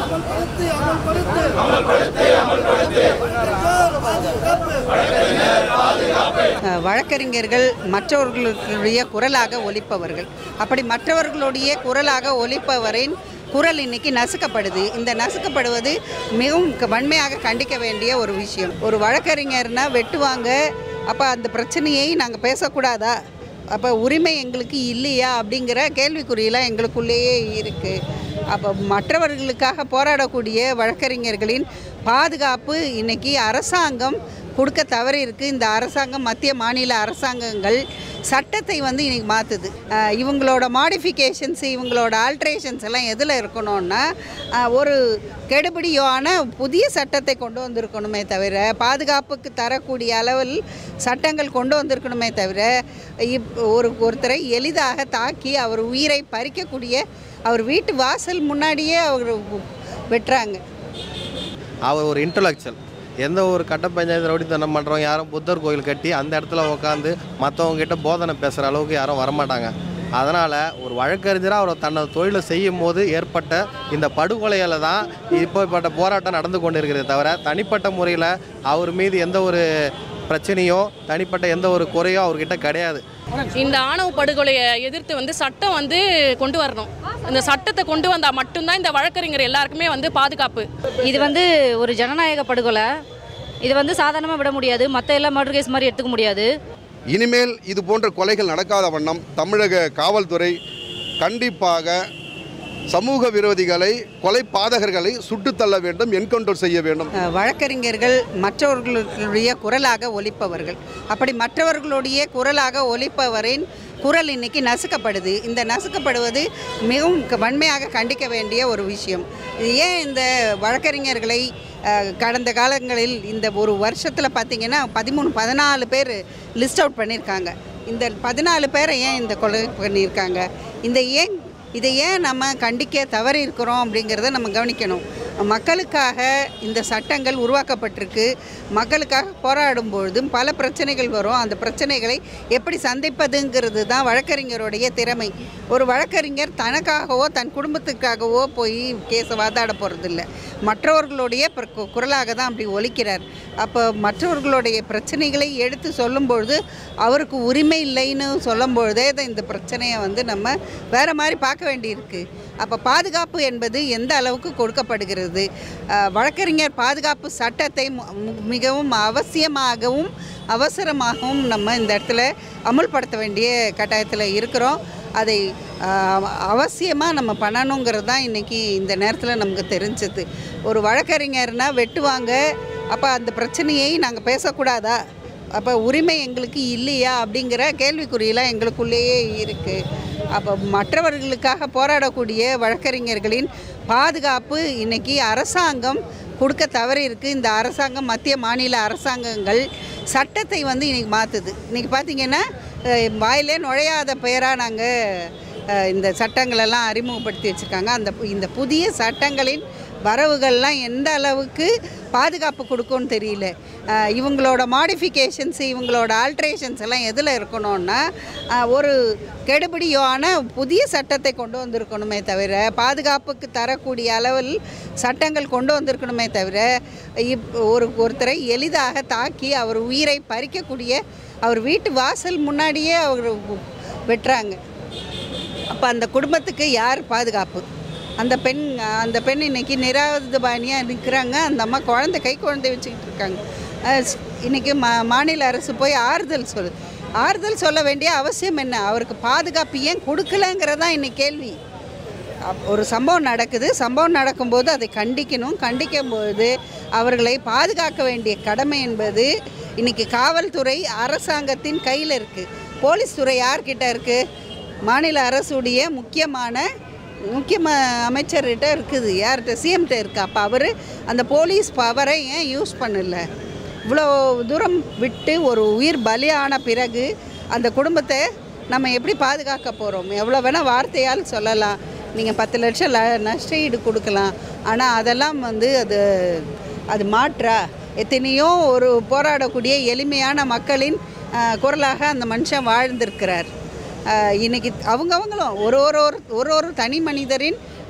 அஹ், வழக்கறிஞர்கள் மற்றவர்களுடைய குரலாக ஒலிப்பவர்கள் அப்படி மற்றவர்களுடைய குரலாக ஒலிப்பவரின் குரல் இன்னைக்கு நசுக்கப்படுது இந்த நசுக்கப்படுவது மிகவும் க- வன்மையாக கண்டிக்க வேண்டிய ஒரு விஷயம் ஒரு வழக்கறிஞர்னா வெட்டுவாங்க அப்போ அந்த பிரச்சனையை நாங்கள் பேசக்கூடாதா அப்போ உரிமை எங்களுக்கு இல்லையா அப்படிங்கிற கேள்விக்குறியெல்லாம் எங்களுக்குள்ளேயே இருக்குது அப்போ மற்றவர்களுக்காக போராடக்கூடிய வழக்கறிஞர்களின் பாதுகாப்பு இன்னைக்கு அரசாங்கம் கொடுக்க தவறி இருக்குது இந்த அரசாங்கம் மத்திய மாநில அரசாங்கங்கள் சட்டத்தை வந்து இன்னைக்கு மாற்றுது இவங்களோட மாடிஃபிகேஷன்ஸ் இவங்களோட ஆல்ட்ரேஷன்ஸ் எல்லாம் எதில் இருக்கணும்னா அஹ், ஒரு கெடுபிடியான புதிய சட்டத்தை கொண்டு வந்திருக்கணுமே தவிர பாதுகாப்புக்கு தரக்கூடிய அளவில் சட்டங்கள் கொண்டு வந்திருக்கணுமே தவிர இப் ஒரு ஒருத்தரை எளிதாக தாக்கி அவர் உயிரை பறிக்கக்கூடிய அவர் வீட்டு வாசல் முன்னாடியே அவர் வெட்டுறாங்க அவர் ஒரு இன்டலெக்சுவல் எந்த ஒரு கட்ட பஞ்சாயத்து ரவுடித்தனம் பண்ணுறோம் யாரும் புத்தர் கோயில் கட்டி அந்த இடத்துல உட்காந்து மற்றவங்க கிட்ட போதனை பேசுகிற அளவுக்கு யாரும் வரமாட்டாங்க அதனால் ஒரு வழக்கறிஞராக அவர் தன்னோட தொழிலை செய்யும் போது ஏற்பட்ட இந்த படுகொலையில் தான் இப்போப்பட்ட போராட்டம் நடந்து கொண்டு இருக்கிறதே தவிர தனிப்பட்ட முறையில் அவர் மீது எந்த ஒரு பிரச்சனையோ தனிப்பட்ட எந்த ஒரு குறையோ அவர்கிட்ட கிடையாது இந்த ஆணவ படுகொலையை எதிர்த்து வந்து சட்டம் வந்து கொண்டு வரணும் இந்த சட்டத்தை கொண்டு வந்தால் மட்டும்தான் இந்த வழக்கறிஞர் எல்லாருக்குமே வந்து பாதுகாப்பு இது வந்து ஒரு ஜனநாயக படுகொலை இது வந்து சாதாரணமாக விட முடியாது மற்ற எல்லா மர்டர் கேஸ் மாதிரி எடுத்துக்க முடியாது இனிமேல் இது போன்ற கொலைகள் நடக்காத வண்ணம் தமிழக காவல்துறை கண்டிப்பாக சமூக விரோதிகளை கொலை பாதகர்களை சுட்டுத் தள்ள வேண்டும் என்கவுண்டர் செய்ய வேண்டும் அஹ், வழக்கறிஞர்கள் மற்றவர்களுடைய குரலாக ஒலிப்பவர்கள் அப்படி மற்றவர்களுடைய குரலாக ஒலிப்பவரின் குரல் இன்னைக்கு நசுக்கப்படுது இந்த நசுக்கப்படுவது மிகவும் க- வன்மையாக கண்டிக்க வேண்டிய ஒரு விஷயம் இது ஏன் இந்த வழக்கறிஞர்களை அஹ், கடந்த காலங்களில் இந்த ஒரு வருஷத்தில் பார்த்தீங்கன்னா பதிமூணு பதினாலு பேர் லிஸ்ட் அவுட் பண்ணியிருக்காங்க இந்த பதினாலு பேரை ஏன் இந்த கொலை பண்ணியிருக்காங்க இந்த ஏன் இதை ஏன் நம்ம கண்டிக்க தவறி இருக்கிறோம் அப்படிங்கிறத நம்ம கவனிக்கணும் மக்களுக்காக இந்த சட்டங்கள் உருவாக்கப்பட்டிருக்கு மக்களுக்காக போராடும் பொழுதும் பல பிரச்சனைகள் வரும் அந்த பிரச்சனைகளை எப்படி சந்திப்பதுங்கிறது தான் வழக்கறிஞருடைய திறமை ஒரு வழக்கறிஞர் தனக்காகவோ தன் குடும்பத்துக்காகவோ போய் கேஸை வாதாட போகிறதில்ல மற்றவர்களுடைய பிற- கு- குரலாக தான் அப்படி ஒலிக்கிறார் அப்போ மற்றவர்களுடைய பிரச்சனைகளை எடுத்து சொல்லும்பொழுது அவருக்கு உரிமை இல்லைன்னு சொல்லும் பொழுதே தான் இந்த பிரச்சனையை வந்து நம்ம வேறு மாதிரி பார்க்க வேண்டியிருக்கு அப்போ பாதுகாப்பு என்பது எந்த அளவுக்கு கொடுக்கப்படுகிறது அஹ், வழக்கறிஞர் பாதுகாப்பு சட்டத்தை மு- மு- மிகவும் அவசியமாகவும் அவசரமாகவும் நம்ம இந்த இடத்துல அமுல்படுத்த வேண்டிய கட்டாயத்தில் இருக்கிறோம் அதை அவசியமாக நம்ம பண்ணணுங்கிறது தான் இன்றைக்கி இந்த நேரத்தில் நமக்கு தெரிஞ்சது ஒரு வழக்கறிஞர்னா வெட்டுவாங்க அப்போ அந்த பிரச்சனையை நாங்கள் பேசக்கூடாதா அப்போ உரிமை எங்களுக்கு இல்லையா அப்படிங்கிற கேள்விக்குறியெல்லாம் எங்களுக்குள்ளேயே இருக்குது அப்போ மற்றவர்களுக்காக போராடக்கூடிய வழக்கறிஞர்களின் பாதுகாப்பு இன்னைக்கு அரசாங்கம் கொடுக்க தவறி இருக்குது இந்த அரசாங்கம் மத்திய மாநில அரசாங்கங்கள் சட்டத்தை வந்து இன்னைக்கு மாற்றுது இன்றைக்கி பார்த்தீங்கன்னா அஹ், வாயிலே நுழையாத பெயராக நாங்கள் இந்த சட்டங்களெல்லாம் அறிமுகப்படுத்தி வச்சுருக்காங்க அந்த பு- இந்த புதிய சட்டங்களின் வரவுகள்லாம் எந்த அளவுக்கு பாதுகாப்பு கொடுக்கும்னு தெரியல அஹ், இவங்களோட மாடிஃபிகேஷன்ஸ் இவங்களோட ஆல்ட்ரேஷன்ஸ் எல்லாம் எதில் இருக்கணும்னா அஹ், ஒரு கெடுபிடியான புதிய சட்டத்தை கொண்டு வந்திருக்கணுமே தவிர பாதுகாப்புக்கு தரக்கூடிய அளவில் சட்டங்கள் கொண்டு வந்திருக்கணுமே தவிர இப் ஒரு ஒருத்தரை எளிதாக தாக்கி அவர் உயிரை பறிக்கக்கூடிய அவர் வீட்டு வாசல் முன்னாடியே அவர் வெட்டுறாங்க அப்போ அந்த குடும்பத்துக்கு யார் பாதுகாப்பு அந்த பெண் அந்த பெண் இன்னைக்கு நிராயுதபாணியாக நிற்கிறாங்க அந்த அம்மா குழந்தை கை குழந்தை வச்சுக்கிட்டு இருக்காங்க அஹ் ஸ்- இன்னைக்கு மா மாநில அரசு போய் ஆறுதல் சொல்லு ஆறுதல் சொல்ல வேண்டிய அவசியம் என்ன அவருக்கு பாதுகாப்பு ஏன் கொடுக்கலங்கிறதான் இன்னைக்கு கேள்வி அப்- ஒரு சம்பவம் நடக்குது சம்பவம் நடக்கும்போது அதை கண்டிக்கணும் கண்டிக்கும்போது அவர்களை பாதுகாக்க வேண்டிய கடமை என்பது இன்னைக்கு காவல்துறை அரசாங்கத்தின் கையில் இருக்குது போலீஸ் துறை யார்கிட்ட இருக்குது மாநில அரசுடைய முக்கியமான முக்கிய அமைச்சர்கிட்ட இருக்குது யார்கிட்ட சிஎம்கிட்ட இருக்கு அப்போ அவர் அந்த போலீஸ் பவரை ஏன் யூஸ் பண்ணல இவ்வளோ தூரம் விட்டு ஒரு உயிர் பலியான பிறகு அந்த குடும்பத்தை நம்ம எப்படி பாதுகாக்க போகிறோம் எவ்வளோ வேணால் வார்த்தையால் சொல்லலாம் நீங்கள் பத்து லட்சம் ல நஷ்டஈடு கொடுக்கலாம் ஆனால் அதெல்லாம் வந்து அது அது மாற்றா எத்தனையோ ஒரு போராடக்கூடிய எளிமையான மக்களின் ஆஹ், குரலாக அந்த மனுஷன் வாழ்ந்திருக்கிறார் ஆஹ், இன்னைக்கு அவங்கவங்களும் ஒரு ஒரு ஒரு ஒரு ஒரு தனி மனிதரின்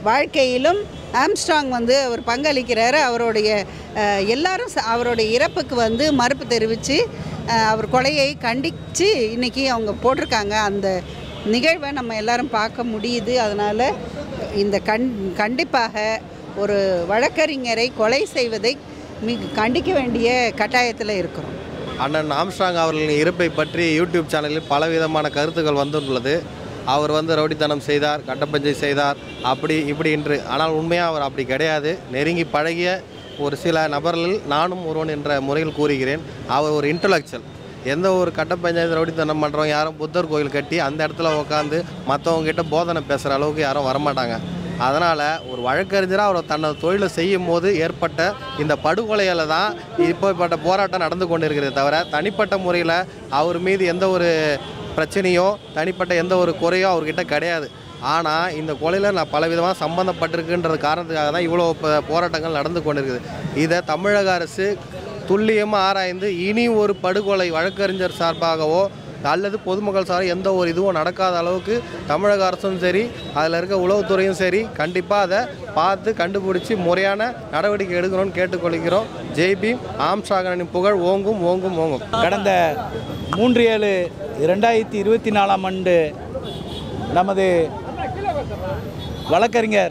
வாழ்க்கையிலும் ஆம்ஸ்ட்ராங் வந்து அவர் பங்களிக்கிறாரு அவருடைய அஹ், எல்லாரும் ச- அவருடைய இறப்புக்கு வந்து மறுப்பு தெரிவித்து அவர் கொலையை கண்டித்து இன்றைக்கி அவங்க போட்டிருக்காங்க அந்த நிகழ்வை நம்ம எல்லாரும் பார்க்க முடியுது அதனால் இந்த கண் கண்டிப்பாக ஒரு வழக்கறிஞரை கொலை செய்வதை மிக கண்டிக்க வேண்டிய கட்டாயத்தில் இருக்கிறோம் அண்ணன் ஆம்ஸ்ட்ராங் அவர்களின் இருப்பை பற்றி யூடியூப் சேனலில் பலவிதமான கருத்துக்கள் வந்துள்ளது அவர் வந்து ரவுடித்தனம் செய்தார் கட்டப்பஞ்சை செய்தார் அப்படி இப்படி என்று ஆனால் உண்மையாக அவர் அப்படி கிடையாது நெருங்கி பழகிய ஒரு சில நபர்கள் நானும் ஒருவன் என்ற முறையில் கூறுகிறேன் அவர் ஒரு இன்டலெக்சுவல் எந்த ஒரு கட்ட பஞ்சாயத்து ரவுடித்தனம் பண்ணுறவங்க யாரும் புத்தர் கோயில் கட்டி அந்த இடத்துல உட்காந்து மற்றவங்க கிட்ட போதனை பேசுகிற அளவுக்கு யாரும் வரமாட்டாங்க அதனால் ஒரு வழக்கறிஞராக அவர் தனது தொழிலை செய்யும் போது ஏற்பட்ட இந்த படுகொலையால் தான் இப்போப்பட்ட போராட்டம் நடந்து கொண்டிருக்கிறதே தவிர தனிப்பட்ட முறையில் அவர் மீது எந்த ஒரு பிரச்சனையோ தனிப்பட்ட எந்த ஒரு குறையோ அவர்கிட்ட கிடையாது ஆனால் இந்த கொலையில் நான் பலவிதமாக சம்மந்தப்பட்டிருக்குன்றது காரணத்துக்காக தான் இவ்வளோ ப- போராட்டங்கள் நடந்து கொண்டிருக்குது இதை தமிழக அரசு துல்லியமாக ஆராய்ந்து இனி ஒரு படுகொலை வழக்கறிஞர் சார்பாகவோ அல்லது பொதுமக்கள் சார்பாக எந்த ஒரு இதுவும் நடக்காத அளவுக்கு தமிழக அரசும் சரி அதில் இருக்க உளவுத்துறையும் சரி கண்டிப்பாக அதை பார்த்து கண்டுபிடிச்சி முறையான நடவடிக்கை எடுக்கணும்னு கேட்டுக்கொள்கிறோம் ஜெய்பீம் ஆம்ஸ்ட்ராகனின் புகழ் ஓங்கும் ஓங்கும் ஓங்கும் கடந்த மூன்று ஏழு இரண்டாயிரத்தி இருபத்தி நாலாம் ஆண்டு நமது வழக்கறிஞர்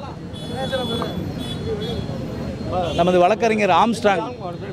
நமது வழக்கறிஞர் ஆம்ஸ்ட்ராங்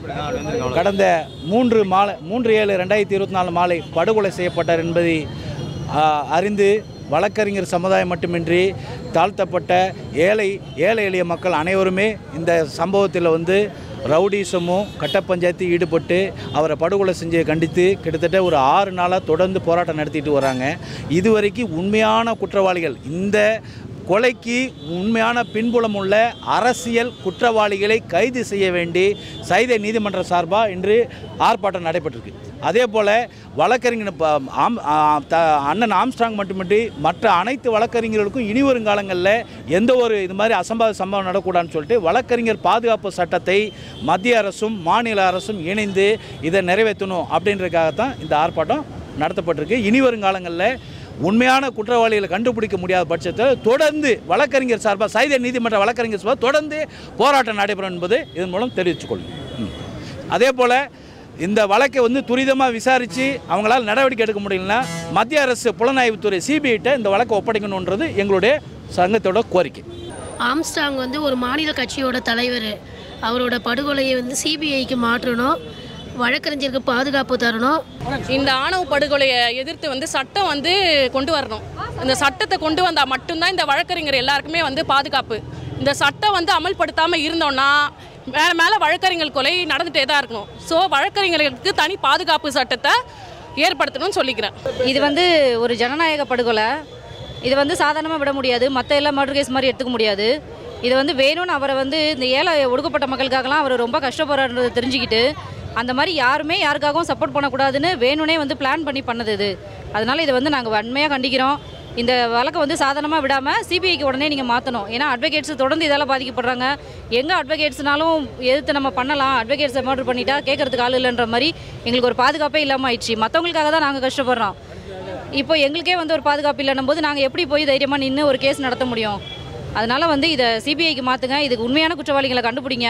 கடந்த மூன்று மாலை மூன்று ஏழு ரெண்டாயிரத்தி இருபத்தி நாலு மாலை படுகொலை செய்யப்பட்டார் என்பதை ஆ, அறிந்து வழக்கறிஞர் சமுதாயம் மட்டுமின்றி தாழ்த்தப்பட்ட ஏழை ஏழை எளிய மக்கள் அனைவருமே இந்த சம்பவத்தில் வந்து ரவுடிசமும் கட்ட பஞ்சாயத்து ஈடுபட்டு அவரை படுகொலை செஞ்சு கண்டித்து கிட்டத்தட்ட ஒரு ஆறு நாளாக தொடர்ந்து போராட்டம் நடத்திட்டு வராங்க இதுவரைக்கும் உண்மையான குற்றவாளிகள் இந்த கொலைக்கு உண்மையான பின்புலம் உள்ள அரசியல் குற்றவாளிகளை கைது செய்ய வேண்டி சைதை நீதிமன்ற சார்பாக இன்று ஆர்ப்பாட்டம் நடைபெற்றிருக்கு அதே போல் வழக்கறிஞர் ப- ஆம் ஆ, த- அண்ணன் ஆம்ஸ்ட்ராங் மட்டுமின்றி மற்ற அனைத்து வழக்கறிஞர்களுக்கும் இனி வருங்காலங்களில் எந்த ஒரு இது மாதிரி அசம்பாவித சம்பவம் நடக்கூடாதுன்னு சொல்லிட்டு வழக்கறிஞர் பாதுகாப்பு சட்டத்தை மத்திய அரசும் மாநில அரசும் இணைந்து இதை நிறைவேற்றணும் அப்படின்றதுக்காகத்தான் இந்த ஆர்ப்பாட்டம் நடத்தப்பட்டிருக்கு இனி வருங்காலங்களில் உண்மையான குற்றவாளிகளை கண்டுபிடிக்க முடியாத பட்சத்தில் தொடர்ந்து வழக்கறிஞர் சார்பாக சைத நீதிமன்ற வழக்கறிஞர் சார்பாக தொடர்ந்து போராட்டம் நடைபெறும் என்பது இதன் மூலம் தெரிவித்துக்கொள்ளும் ம். அதே போல் இந்த வழக்கை வந்து துரிதமாக விசாரித்து அவங்களால நடவடிக்கை எடுக்க முடியலன்னா மத்திய அரசு புலனாய்வுத்துறை சிபிஐட்ட இந்த வழக்கை ஒப்படைக்கணுன்றது எங்களுடைய சங்கத்தோட கோரிக்கை ஆம்ஸ்டாங் வந்து ஒரு மாநில கட்சியோட தலைவர் அவரோட படுகொலையை வந்து சிபிஐக்கு மாற்றணும் வழக்கறிஞருக்கு பாதுகாப்பு தரணும் இந்த ஆணவ படுகொலையை எதிர்த்து வந்து சட்டம் வந்து கொண்டு வரணும் இந்த சட்டத்தை கொண்டு வந்தால் மட்டும்தான் இந்த வழக்கறிஞர் எல்லாருக்குமே வந்து பாதுகாப்பு இந்த சட்டம் வந்து அமல்படுத்தாமல் இருந்தோம்னா மேலே மேலே வழக்கறிஞர் கொலை நடந்துகிட்டே தான் இருக்கணும் ஸோ வழக்கறிஞர்களுக்கு தனி பாதுகாப்பு சட்டத்தை ஏற்படுத்தணும்னு சொல்லிக்கிறேன் இது வந்து ஒரு ஜனநாயக படுகொலை இது வந்து சாதாரணமாக விட முடியாது மற்ற எல்லா மர்டர் கேஸ் மாதிரி எடுத்துக்க முடியாது இது வந்து வேணும்னு அவரை வந்து இந்த ஏழை ஒடுக்கப்பட்ட மக்களுக்காகலாம் அவர் ரொம்ப கஷ்டப்படுறாருன்றதை தெரிஞ்சுக்கிட்டு அந்த மாதிரி யாருமே யாருக்காகவும் சப்போர்ட் பண்ணக்கூடாதுன்னு வேணும்னே வந்து பிளான் பண்ணி பண்ணது இது அதனால் இதை வந்து நாங்கள் வன்மையாக கண்டிக்கிறோம் இந்த வழக்கை வந்து சாதாரணமாக விடாமல் சிபிஐக்கு உடனே நீங்கள் மாற்றணும் ஏன்னா அட்வொகேட்ஸ் தொடர்ந்து இதால் பாதிக்கப்படுறாங்க எங்கே அட்வொகேட்ஸ்னாலும் எதிர்த்து நம்ம பண்ணலாம் அட்வொகேட்ஸை மர்டர் பண்ணிட்டா கேட்கறதுக்கு ஆள் இல்லைன்ற மாதிரி எங்களுக்கு ஒரு பாதுகாப்பே இல்லாமல் ஆயிடுச்சு மற்றவங்களுக்காக தான் நாங்கள் கஷ்டப்படுறோம் இப்போ எங்களுக்கே வந்து ஒரு பாதுகாப்பு இல்லைன்னும் போது நாங்கள் எப்படி போய் தைரியமாக நின்று ஒரு கேஸ் நடத்த முடியும் அதனால் வந்து இதை சிபிஐக்கு மாற்றுங்க இதுக்கு உண்மையான குற்றவாளிகளை கண்டுபிடிங்க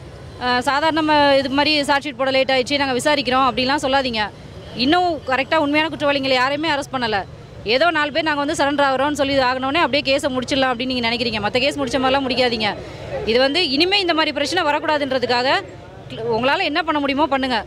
அஹ் சாதாரண ம- இது மாதிரி சார்ஜ் ஷீட் போட லேட் ஆயிடுச்சு நாங்கள் விசாரிக்கிறோம் அப்படிலாம் சொல்லாதீங்க இன்னும் கரெக்டாக உண்மையான குற்றவாளிகளை யாரையுமே அரெஸ்ட் பண்ணலை ஏதோ நாலு பேர் நாங்கள் வந்து சரண்டர் ஆகிறோம்னு சொல்லி ஆகணுன்னே அப்படியே கேஸை முடிச்சிடலாம் அப்படின்னு நீங்கள் நினைக்கிறீங்க மற்ற கேஸ் முடிச்ச மாதிரிலாம் முடிக்காதீங்க இது வந்து இனிமேல் இந்த மாதிரி பிரச்சனை வரக்கூடாதுன்றதுக்காக உங்களால் என்ன பண்ண முடியுமோ பண்ணுங்கள்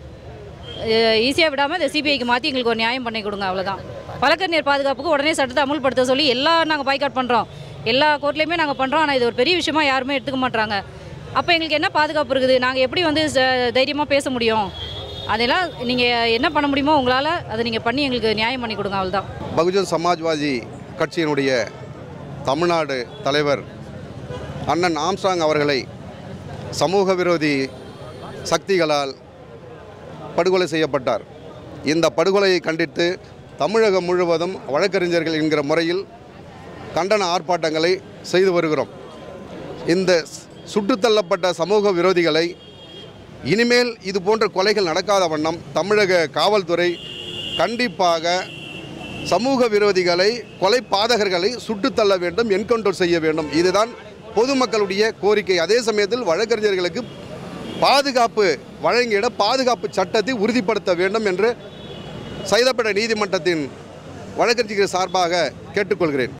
ஈஸியாக விடாமல் இந்த சிபிஐக்கு மாற்றி எங்களுக்கு ஒரு நியாயம் பண்ணி கொடுங்க அவ்வளோதான் வழக்கறிஞர் பாதுகாப்புக்கு உடனே சட்டத்தை அமுல்படுத்த சொல்லி எல்லாம் நாங்கள் பாய்காட் பண்ணுறோம் எல்லா கோர்ட்லேயுமே நாங்கள் பண்ணுறோம் ஆனால் இது ஒரு பெரிய விஷயமா யாருமே எடுத்துக்க மாட்றாங்க அப்போ எங்களுக்கு என்ன பாதுகாப்பு இருக்குது நாங்கள் எப்படி வந்து தைரியமாக பேச முடியும் அதெல்லாம் நீங்கள் என்ன பண்ண முடியுமோ உங்களால் அதை நீங்கள் பண்ணி எங்களுக்கு நியாயம் பண்ணி கொடுங்க அவ்வளோதான் பகுஜன் சமாஜ்வாதி கட்சியினுடைய தமிழ்நாடு தலைவர் அண்ணன் ஆம்ஸ்ட்ராங் அவர்களை சமூக விரோதி சக்திகளால் படுகொலை செய்யப்பட்டார் இந்த படுகொலையை கண்டித்து தமிழகம் முழுவதும் வழக்கறிஞர்கள் என்கிற முறையில் கண்டன ஆர்ப்பாட்டங்களை செய்து வருகிறோம் இந்த சுட்டுத்தள்ளப்பட்ட சமூக விரோதிகளை இனிமேல் இது போன்ற கொலைகள் நடக்காத வண்ணம் தமிழக காவல்துறை கண்டிப்பாக சமூக விரோதிகளை கொலை பாதகர்களை சுட்டுத் தள்ள வேண்டும் என்கவுண்டர் செய்ய வேண்டும் இதுதான் பொதுமக்களுடைய கோரிக்கை அதே சமயத்தில் வழக்கறிஞர்களுக்கு பாதுகாப்பு வழங்கிட பாதுகாப்பு சட்டத்தை உறுதிப்படுத்த வேண்டும் என்று சைதாப்பேட்டை நீதிமன்றத்தின் வழக்கறிஞர்கள் சார்பாக கேட்டுக்கொள்கிறேன்